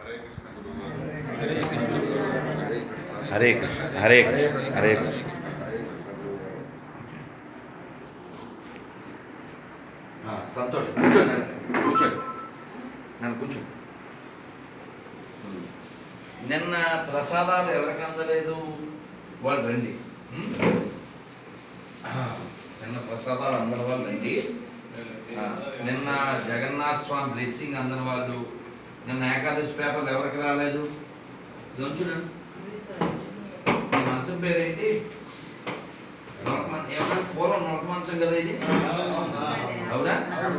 హరే కృష్ణ హరే కృష్ణ హరే కృష్ణ ఆ, సంతోష్ కూర్చోండి నన్ను కూర్చోండి నన్ను కూర్చోండి నిన్న ప్రసాదాలు ఎవరికి అందలేదు వాళ్ళు రండి ఉం? నిన్న ప్రసాదాలు అందరి వాళ్ళు రండి ఆ, నిన్న జగన్నాథ్ స్వామి బ్లెస్సింగ్ అందని వాళ్ళు నిన్న ఏకాదశి పేపర్లు ఎవరికి రాలేదు చూడండి ఈ మంచం పేరేంటి నొలక మం- ఏమన్నా పూర్వం నొలక మంచం కదా ఇది అవునా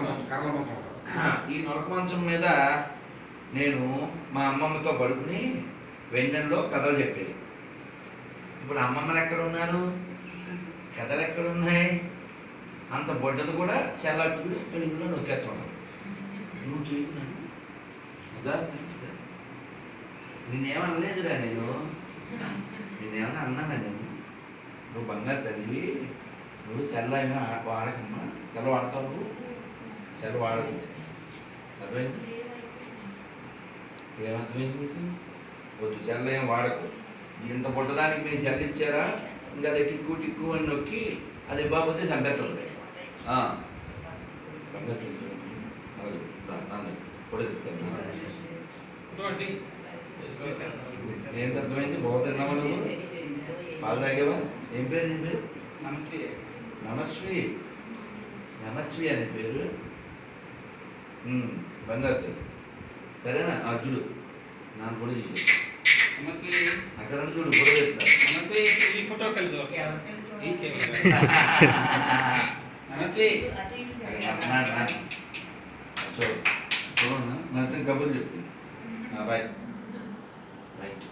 ఈ నొలక మంచం మీద నేను మా అమ్మమ్మతో పడుకుని వెన్నెల్లో కథలు చెప్పేది ఇప్పుడు అమ్మమ్మలు ఎక్కడ ఉన్నారు కథలు ఎక్కడ ఉన్నాయి అంత బొడ్డది కూడా చెల్లట్టుకుని పెళ్ళిలో నొక్కేస్తున్నాను నువ్వు చేయను నిన్నేమనలేదురా నేను నేనేమన్నా అన్నానా నేను నువ్వు బంగారు తల్లివి నువ్వు చెల్ల ఏమో ఆ- వాడకమ్మా చెల్ల వాడతావు నువ్వు చెల్ల వాడదు అర్థమైంది ఏమర్థమైంది నీకు వద్దు చెల్ల ఏం వాడకు ఇంత పుట్టదానికి మీరు చెల్ల ఇచ్చారా ఇంకా అది టిక్కు టిక్కు అని నొక్కి అది బాబోతే చంపేస్తుంది బంగారు తల్లి అలాగే రా, నాన్న పొడి చెప్తాను ఏంటి అర్థమైంది బాగుతున్నావా నువ్వు పాలు తాగేవా ఏం పేరు నీ పేరు నమస్వి నమస్వి అనే పేరు ఉమ్, బంగారు తల్లి సరేనా ఆ చూడు నాన్న పొడి తీసి అక్కడ నుండి చూడు పొడి చేస్తా ఫోటో కలిసి నాన్న, నాన్న. చూడు చూడు నాతో కబుర్లు చెప్తుంది బాయ్ రైట్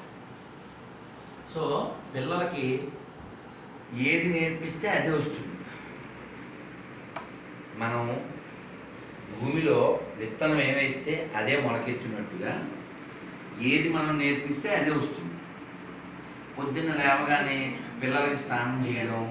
సో పిల్లలకి ఏది నేర్పిస్తే అదే వస్తుంది మనం భూమిలో విత్తనం ఏమేస్తే అదే మొలకెత్తినట్టుగా ఏది మనం నేర్పిస్తే అదే వస్తుంది పొద్దున్న లేవగానే పిల్లలకి స్నానం చేయడం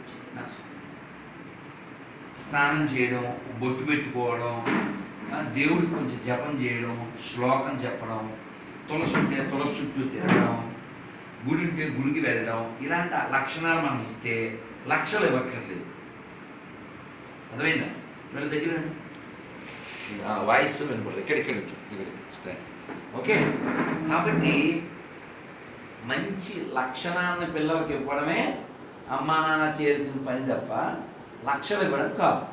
స్నానం చేయడం బొట్టు పెట్టుకోవడం ఆ, దేవుడికి కొంచెం జపం చేయడం శ్లోకం చెప్పడం తులసి ఉంటే తులసి చుట్టూ తిరగడం గుడి గుడి ఉంటే గుడికి వెళ్ళడం ఇలాంటి లక్షణాలు మనం ఇస్తే లక్షలు ఇవ్వక్కర్లేదు అర్థమైందా వీళ్ళ దగ్గర ఆ, వాయిస్ వినపడదు ఇక్కడ ఇక్కడ ఇక్కడ ఇక్కడ. ఓకే కాబట్టి మంచి లక్షణాలను పిల్లలకి ఇవ్వడమే అమ్మా నాన్న చేయాల్సిన పని తప్ప లక్షలు ఇవ్వడం కాదు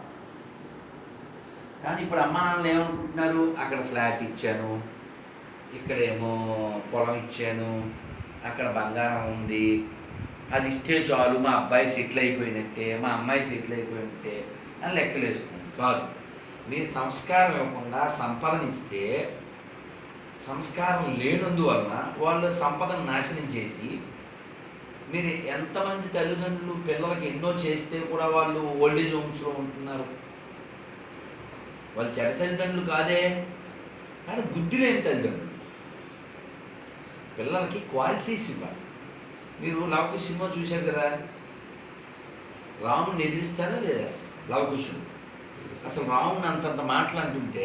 కానీ ఇప్పుడు అమ్మా నాన్నలు ఏమనుకుంటున్నారు అక్కడ ఫ్లాట్ ఇచ్చాను ఇక్కడేమో పొలం ఇచ్చాను అక్కడ బంగారం ఉంది అది ఇస్తే చాలు మా అబ్బాయి సెటిల్ అయిపోయినట్టే మా అమ్మాయి సెటిల్ అయిపోయినట్టే అని లెక్కలు వేసుకున్నాను కాదు మీరు సంస్కారం ఇవ్వకుండా సంపదన ఇస్తే సంస్కారం లేనందువలన వాళ్ళు సంపదను నాశనం చేసి మీరు ఎంతమంది తల్లిదండ్రులు పిల్లలకి ఎన్నో చేస్తే కూడా వాళ్ళు ఓల్డేజ్ హోమ్స్లో ఉంటున్నారు వాళ్ళు చెడ తల్లిదండ్రులు కాదే కానీ బుద్ధి లేని తల్లిదండ్రులు పిల్లలకి క్వాలిటీస్ ఇవ్వాలి మీరు లవకుశ సినిమా చూశారు కదా రాముని ఎదిరిస్తారా లేదా లవకుశుడు అసలు రాముని అంతంత మాటలు అంటుంటే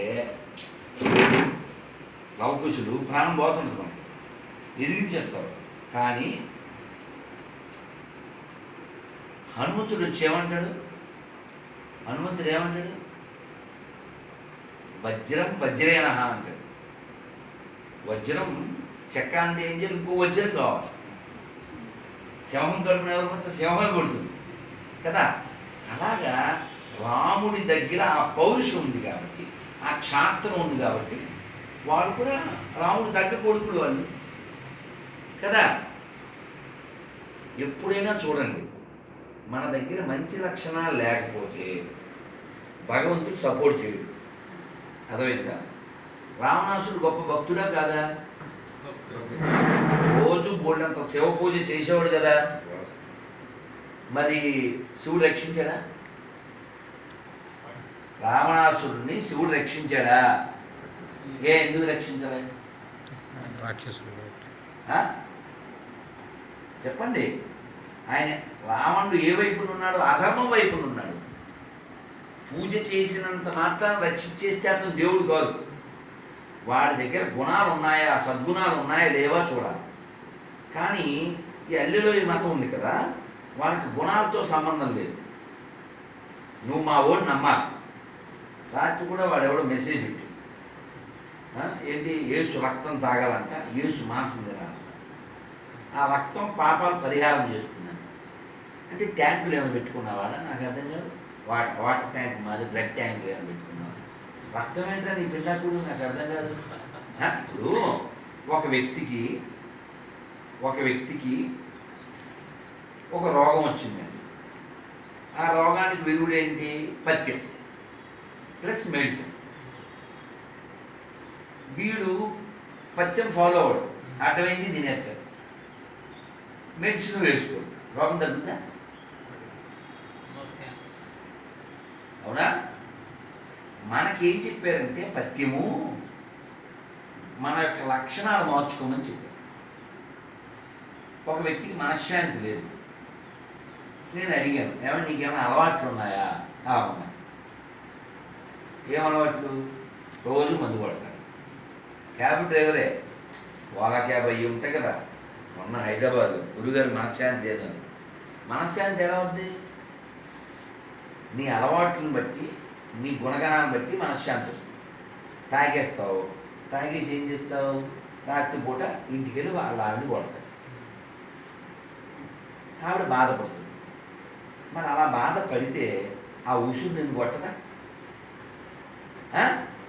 లవకుశుడు ప్రాణం పోతుంటుంది మనకి ఎదిరించేస్తారు కానీ హనుమంతుడు వచ్చి ఏమంటాడు హనుమంతుడు ఏమంటాడు వజ్రం వజ్రేన అంటాడు వజ్రం చెక్క అంటే ఏం చేయాలి ఇంకో వజ్రం కావాలి సింహం తరపున ఎవరు పడితే సింహమే కొడుతుంది కదా అలాగా రాముడి దగ్గర ఆ పౌరుషం ఉంది కాబట్టి ఆ క్షాత్రం ఉంది కాబట్టి వాళ్ళు కూడా రాముడి దగ్గర కొడుకులు వాళ్ళు కదా ఎప్పుడైనా చూడండి మన దగ్గర మంచి లక్షణాలు లేకపోతే భగవంతుడు సపోర్ట్ చేయడు అర్థమైందా రావణాసుడు గొప్ప భక్తుడా కాదా రోజు బోల్డంత శివ పూజ చేసేవాడు కదా మరి శివుడు రక్షించాడా రావణాసురుణ్ణి శివుడు రక్షించాడా ఏ ఎందుకు రక్షించలే రాక్షసులు ఆ? చెప్పండి ఆయన రావణుడు ఏ వైపున ఉన్నాడు అధర్మం వైపున ఉన్నాడు పూజ చేసినంత మాత్రం రక్షించేస్తే అతను దేవుడు కాదు వాడి దగ్గర గుణాలు ఉన్నాయా సద్గుణాలు ఉన్నాయా లేవా చూడాలి కానీ ఈ అల్లిలో ఈ మతం ఉంది కదా వాళ్ళకి గుణాలతో సంబంధం లేదు నువ్వు మా ఓడి నమ్మాలి రాత్రి కూడా వాడు ఎవడో మెసేజ్ పెట్టి ఆ, ఏంటి ఏసు రక్తం తాగాలంట ఏసు మాంసం తినాలంట ఆ రక్తం పాపాలు పరిహారం చేస్తుందంట అంటే ట్యాంకులు ఏమైనా పెట్టుకున్నావాడా నాకు అర్థం కాదు వాటర్ వాటర్ ట్యాంక్ మాది బ్లడ్ ట్యాంకులు ఏమైనా పెట్టుకున్నావా రక్తం ఏంటంటే నీ పిండాకుడు నాకు అర్థం కాదు ఆ, ఇప్పుడు ఒక వ్యక్తికి ఒక వ్యక్తికి ఒక రోగం వచ్చింది ఆ రోగానికి విరుగుడు ఏంటి పథ్యం ప్లస్ మెడిసిన్ వీడు పథ్యం ఫాలో అవడు అటమైంది తినేస్తాడు మెడిసిన్ వేసుకోడు రోగం తగ్గుతా అవునా మనకేం చెప్పారంటే పథ్యము మన యొక్క లక్షణాలు మార్చుకోమని చెప్పారు ఒక వ్యక్తికి మనశ్శాంతి లేదు నేను అడిగాను ఏమన్నా నీకేమైనా అలవాట్లు ఉన్నాయా ఆ ఉన్నాయి ఏం అలవాట్లు రోజు మందు కొడతాడు క్యాబ్ డ్రైవరే ఓలా క్యాబ్ అయ్యి ఉంటాయి కదా మొన్న హైదరాబాద్ గురుగారు మనశ్శాంతి లేదని మనశ్శాంతి ఎలా ఉంది నీ అలవాట్లను బట్టి నీ గుణగణాలను బట్టి మనశ్శాంతి వస్తుంది తాగేస్తావు తాగేసి ఏం చేస్తావు రాత్రిపూట ఇంటికి వెళ్ళి వాళ్ళ ఆవిడ కొడతాడు ఆవిడ బాధపడుతుంది మరి అలా బాధపడితే ఆ ఉసురు నిన్ను కొట్టదా ఆ?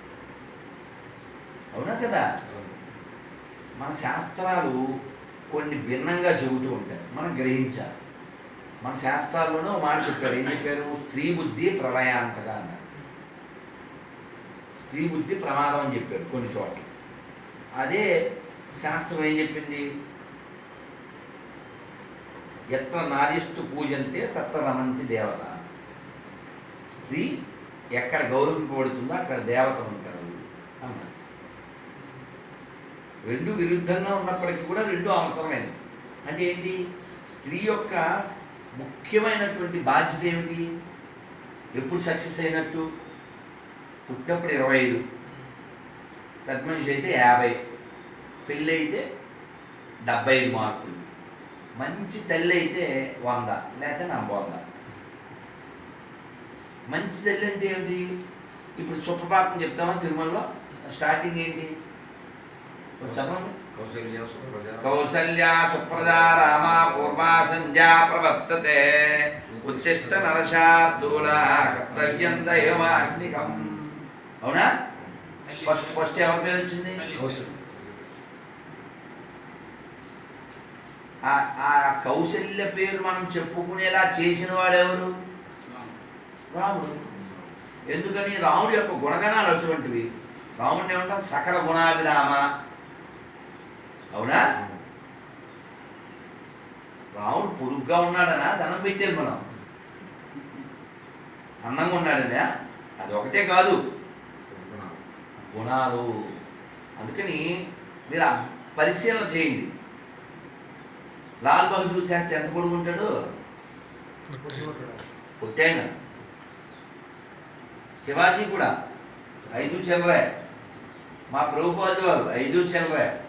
అవునా కదా మన శాస్త్రాలు కొన్ని భిన్నంగా చెబుతూ ఉంటాయి మనం గ్రహించాలి మన శాస్త్రాల్లోనే ఒక మాట చెప్పారు ఏం చెప్పారు స్త్రీ బుద్ధి ప్రళయాంతగా అన్నారు స్త్రీ బుద్ధి ప్రమాదం అని చెప్పారు కొన్ని చోట్ల అదే శాస్త్రం ఏం చెప్పింది ఎత్ర నారిస్తూ పూజంతే తత్ర రమంతి దేవత స్త్రీ ఎక్కడ గౌరవింపబడుతుందో అక్కడ దేవత ఉంటారు అన్నారు రెండు విరుద్ధంగా ఉన్నప్పటికీ కూడా రెండు అవసరమైనది అంటే ఏంటి స్త్రీ యొక్క ముఖ్యమైనటువంటి బాధ్యత ఏమిటి ఎప్పుడు సక్సెస్ అయినట్టు పుట్టినప్పుడు ఇరవై ఐదు పెద్ద మనిషి అయితే యాభై పెళ్ళి అయితే డెబ్బై ఐదు మార్కులు మంచి తల్లి అయితే వంద లేకపోతే నా వంద మంచి తల్లి అంటే ఏమిటి ఇప్పుడు సుప్రభాతం చెప్తామా తిరుమలలో స్టార్టింగ్ ఏంటి కొంచెం చెప్పండి కౌశల్య సుప్రజ కౌసల్యా సుప్రజా రామ పూర్వా సంధ్యా ప్రవర్తతే ఉత్తిష్ట నరశార్దూల కర్తవ్యం దైవమాగ్నికం అవునా ఫస్ట్ ఫస్ట్ ఎవరి పేరు వచ్చింది కౌశల్య ఆ ఆ కౌశల్య పేరు మనం చెప్పుకునేలా చేసిన వాడెవరు రాముడు ఎందుకని రాముడి యొక్క గుణగణాలు అటువంటివి రాముడిని ఏమంటాం సకల గుణాభిరామ అవునా రాముడు పొడుగ్గా ఉన్నాడనా ధనం పెట్టేది మనం అందంగా ఉన్నాడనా అది ఒకటే కాదు సద్గుణ గుణాలు అందుకని మీరు ఆ పరిశీలన చేయండి లాల్ బహదూర్ శాస్త్రి ఎంత పొడుగుంటాడు పుట్టాయన శివాజీ కూడా ఐదు చిల్లరే మా ప్రభుపాది వారు ఐదు చిల్లరే